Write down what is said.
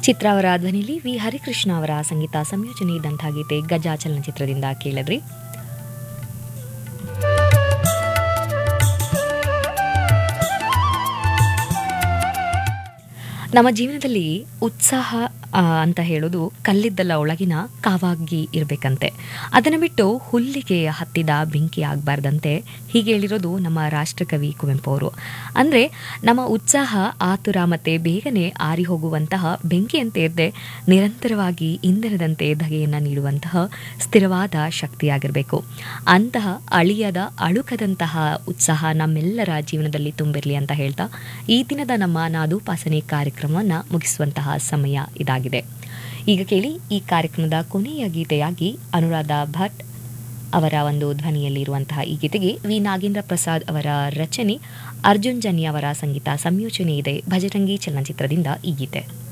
ಚಿತ್ರ ಅವರ ಧ್ವನಿಲಿ ವಿ ಹರಿಕೃಷ್ಣ ಅವರ ಸಂಗೀತ ಸಂಯೋಜನೆ ಇದ್ದಂತಹ ಗೀತೆ ಗಜಾ ಚಲನಚಿತ್ರದಿಂದ ಕೇಳಿದ್ರಿ ನಮ್ಮ ಜೀವನದಲ್ಲಿ ಉತ್ಸಾಹ ಆ, ಅಂತ ಹೇಳೋದು ಕಲ್ಲಿದ್ದಲ ಒಳಗಿನ ಕಾವಾಗಿ ಇರಬೇಕಂತೆ ಅದನ್ನು ಬಿಟ್ಟು ಹುಲ್ಲಿಗೆ ಹತ್ತಿದ ಬೆಂಕಿ ಆಗಬಾರ್ದಂತೆ ಹೀಗೆ ಹೇಳಿರೋದು ನಮ್ಮ ರಾಷ್ಟ್ರಕವಿ ಕುವೆಂಪು ಅವರು ಅಂದರೆ ನಮ್ಮ ಉತ್ಸಾಹ ಆತುರ ಮತ್ತು ಬೇಗನೆ ಆರಿ ಹೋಗುವಂತಹ ಬೆಂಕಿಯಂತೆ ಇರದೆ ನಿರಂತರವಾಗಿ ಇಂಧನದಂತೆ ಧಗೆಯನ್ನು ನೀಡುವಂತಹ ಸ್ಥಿರವಾದ ಶಕ್ತಿಯಾಗಿರಬೇಕು ಅಂತಹ ಅಳಿಯದ ಅಳುಕದಂತಹ ಉತ್ಸಾಹ ನಮ್ಮೆಲ್ಲರ ಜೀವನದಲ್ಲಿ ತುಂಬಿರಲಿ ಅಂತ ಹೇಳ್ತಾ ಈ ದಿನದ ನಮ್ಮ ನಾದೋಪಾಸನೆ ಕಾರ್ಯಕ್ರಮವನ್ನು ಮುಗಿಸುವಂತಹ ಸಮಯ ಇದಾಗಿದೆ ಈಗ ಕೇಳಿ ಈ ಕಾರ್ಯಕ್ರಮದ ಕೊನೆಯ ಗೀತೆಯಾಗಿ ಅನುರಾಧ ಭಟ್ ಅವರ ಒಂದು ಧ್ವನಿಯಲ್ಲಿರುವಂತಹ ಈ ಗೀತೆಗೆ ವಿ ನಾಗೇಂದ್ರ ಪ್ರಸಾದ್ ಅವರ ರಚನೆ ಅರ್ಜುನ್ ಜನ್ಯ ಅವರ ಸಂಗೀತ ಸಂಯೋಜನೆ ಇದೆ ಭಜರಂಗಿ ಚಲನಚಿತ್ರದಿಂದ ಈ ಗೀತೆ